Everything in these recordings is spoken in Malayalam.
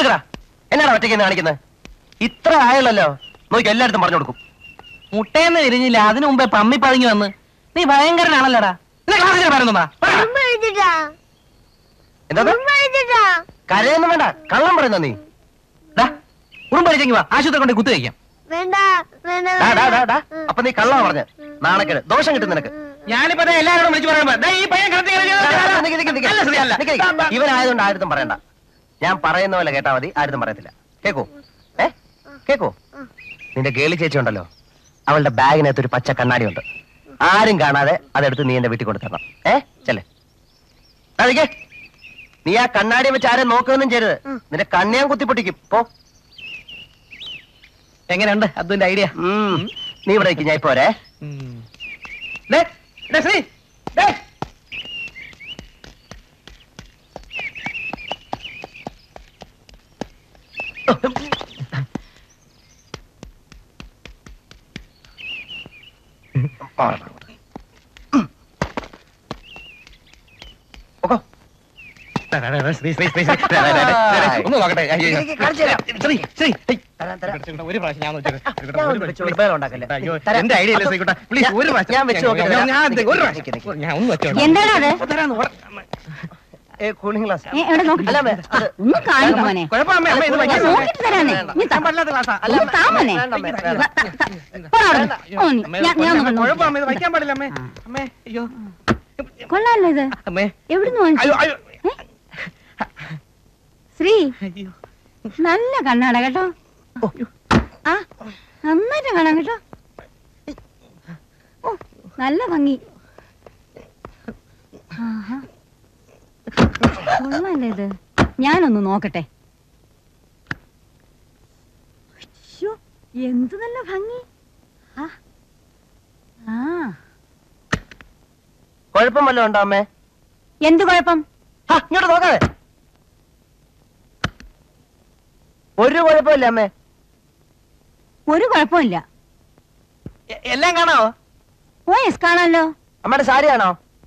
എടുക്കടാ എന്നാടാ ഒറ്റയ്ക്ക് കാണിക്കുന്നത് ഇത്ര ആയല്ലോ നോക്കി എല്ലായിടത്തും പറഞ്ഞു കൊടുക്കും മുട്ടയെന്ന് വിരിഞ്ഞില്ല അതിനു മുമ്പേ പമ്മി പതുങ്ങി വന്ന് നീ ഭയങ്കരനാണല്ലോടാ നിന്നെ ക്ലാസ്സിൽ പറയുന്നതാ ഉറുമ്പ് കഴിച്ചിട്ടാ എന്താ ഉറുമ്പ് കഴിച്ചിട്ടാ കരയൊന്നും വേണ്ട കള്ളം പറയുന്ന നീ ഉറുമ്പഴിച്ചെങ്കി വാ ആശുപത്രി കൊണ്ട് കുത്തു കഴിക്കാം വേണ്ട വേണ്ട ഡാ, ഡാ, ഡാ, ഡാ. ഉം. അപ്പൊ നീ കള്ളാ പറഞ്ഞ നാണക്കേട് ദോഷം കിട്ടും നിനക്ക് ഞാനിപ്പോ ദേ എല്ലാവരോടും വിളിച്ചു പറയുമ്പോ ദേ ഈ പയ്യൻ കടത്തി കയറി ഡാ, ഡാ, ഡാ, ചെയ്തത് നിക്ക്, നിക്ക്, നിക്ക്. അല്ല, ശരിയല്ല. നിക്ക്, നിക്ക്. ഇവനായതുകൊണ്ട് ആരും പറയണ്ട ഞാൻ പറയുന്ന പോലെ കേട്ടാ മതി ആരും പറയത്തില്ല കേക്കോ ഏ കേക്കോ നിന്റെ ഗേളി ചേച്ചി ഉണ്ടല്ലോ അവളുടെ ബാഗിനകത്ത് ഒരു പച്ച കണ്ണാടി ഉണ്ട് ആരും കാണാതെ അതെടുത്ത് നീ എന്റെ വീട്ടിൽ കൊണ്ടു തരണം ഏ ചെല്ലേ അതൊക്കെ നീ ആ കണ്ണാടി വെച്ച് ആരും നോക്കുകയൊന്നും ചെയ്യരുത് നിന്റെ കണ്ണിയാൻ കുത്തിപ്പൊട്ടിക്കും പോ എങ്ങനെയുണ്ട് അതിന്റെ ഐഡിയ ഉം. നീ ഇവിടെ നിൽക്കും ഞാൻ ഇപ്പൊ വരേ ശ്രീ ദേ. ഓക്കോ ദാ, ദാ, ദാ, ശ്രീ, ശ്രീ, ശ്രീ, ശ്രീ. ദാ, ദാ, ദാ, ദാ, ദാ, ഒന്ന് നോക്കട്ടെ അയ്യോ, അയ്യോ. എനിക്ക് കാണിച്ചു തരാം. ശ്രീ, ശ്രീ. ഹേയ്. തരാം, തരാം. എടുത്തിട്ടുണ്ടോ? ഒരു പ്രാവശ്യം ഞാൻ വെച്ചേക്കാം. എടുക്കട്ടെ, ഞാൻ ഒരു ഒന്ന് പ്രാവശ്യം. വെച്ച് ബഹളം ഉണ്ടാക്കല്ലേ. അയ്യോ, തരാം. എന്റെ ഐഡിയ അല്ലേ ശ്രീകുട്ട പ്ലീസ് ഞാൻ- ഒരു പ്രാവശ്യം ഞാൻ വെച്ച് നോക്കിയിട്ട് ഞാൻ- തരാം. ഞാൻ- നിക്ക്, ഒരു നിക്ക്, നിക്ക്. പ്രാവശ്യം ഞാൻ ഒന്ന് വെച്ചോളാം. എന്താണ് അത് ഇപ്പൊ തരാന്ന് പറ. ഏ, കൂളിംഗ് ഗ്ലാസ് ഏ, എവിടെ നോക്ക്. അല്ല, അമ്മേ, അത് ഒന്ന് കാണിക്ക് മോനെ കുഴപ്പം അമ്മേ, അമ്മേ, ഇത് ഞാൻ വയ്ക്കാൻ നോക്കിട്ട് തരാന്നേ നീ താ. ഞാൻ പല്ലാത്ത ക്ലാസ്സാ. അല്ല, ഒന്ന് താ മോനെ വേണ്ട, അമ്മേ, താ, വേണ്ട. താ, താ. പോടാ അവിടുന്ന്. ഓ, നീ- അമ്മേ, ഞാൻ- ഞാൻ ഒന്ന് അമ്മേ, കുഴപ്പം അമ്മേ, ഇത് നോക്കി. വയ്ക്കാൻ പാടില്ല അമ്മേ അമ്മേ അയ്യോ കൊള്ളാലോ ഇത് അമ്മേ എവിടുന്ന് അയ്യോ വാങ്ങിച്ചു അയ്യോ ശ്രീ അയ്യോ നല്ല കണ്ണാട കേട്ടോ ആ നന്നായിട്ട് കാണാം കേട്ടോ ഓ നല്ല ഭംഗി ആഹാ. കൊള്ളാല്ലേ ഇത് ഞാനൊന്ന് നോക്കട്ടെ ശ്ശോ, എന്ത് നല്ല ഭംഗി ആ ആ കുഴപ്പം വല്ലതും ഉണ്ടോ അമ്മേ എന്ത് കുഴപ്പം ആ, ഇങ്ങോട്ട് നോക്കാതെ ഒരു കുഴപ്പമില്ല അമ്മേ ഒരു കുഴപ്പമില്ല എ- എല്ലാം കാണാവോ ഓ എസ് കാണാലോ അമ്മയുടെ സാരി ആണോ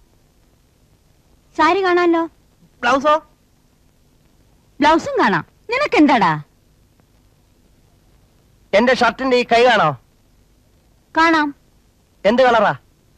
സാരി കാണാലോ ബ്ലൗസോ ബ്ലൗസും കാണാം നിനക്ക് എന്താടാ എന്റെ ഷർട്ടിന്റെ ഈ കൈ കാണോ കാണാം എന്ത് കളറാ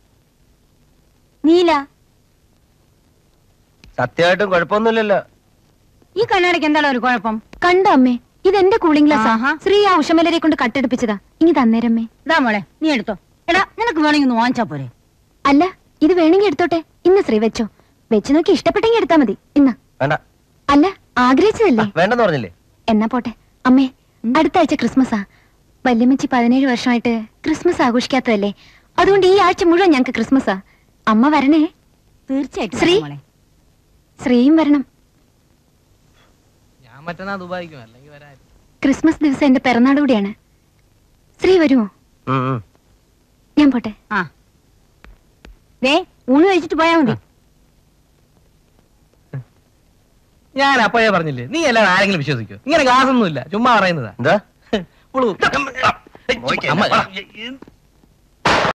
നീല സത്യമായിട്ടും കുഴപ്പമൊന്നുമില്ലല്ലോ ഈ കണ്ണാടിക്ക് എന്താണ് ഒരു കുഴപ്പം കണ്ടോ അമ്മേ ഇതെന്റെ കൂളിംഗ് ഗ്ലാസ് ആഹാ. ശ്രീ ആ ഉഷമലരെ കൊണ്ട് കട്ടെടുപ്പിച്ചതാ ഇനി തന്നേരമ്മേ ഇതാ മോളെ നീ എടുത്തോ എടാ നിനക്ക് വേണമെങ്കിൽ ഒന്ന് വാങ്ങിച്ചാ പോരെ അല്ല ഇത് വേണമെങ്കിൽ എടുത്തോട്ടെ ഇന്ന് ശ്രീ വെച്ചോ വെച്ച് നോക്കി ഇഷ്ടപ്പെട്ടെങ്കിൽ എടുത്താ മതി ഇന്ന് വേണ്ട അല്ല ആ, ആഗ്രഹിച്ചതല്ലേ വേണ്ടെന്ന് പറഞ്ഞില്ലേ എന്നാ പോട്ടെ അമ്മേ അടുത്ത ആഴ്ച ക്രിസ്മസാ വല്യമ്മച്ചി പതിനേഴ് വർഷമായിട്ട് ക്രിസ്മസ് ആഘോഷിക്കാത്തതല്ലേ അതുകൊണ്ട് ഈ ആഴ്ച മുഴുവൻ ഞങ്ങക്ക് ക്രിസ്മസാ അമ്മ വരണേ തീർച്ചയായിട്ടും ശ്രീ. വരാം മോളെ ശ്രീയും വരണം ഞാൻ മറ്റന്നാ ദുബായിക്കും അല്ലെങ്കിൽ വരാൻ ക്രിസ്മസ് ദിവസം എന്റെ പിറന്നാട് കൂടിയാണ് ശ്രീ വരുമോ ഉം, ഉം. ഞാൻ പോട്ടെ ആ ദേ ഊണ് കഴിച്ചിട്ട് പോയാ മതി ഞാൻ അപ്പോഴേ പറഞ്ഞില്ലേ നീ എല്ലാം ആരെങ്കിലും വിശ്വസിക്കോ ഇങ്ങനെ ഗ്ലാസ് ഒന്നുമില്ല ചുമ്മാ പറയുന്നതാ എന്താ പുളു. മോയ്ക്ക് അമ്മ എന്നാ?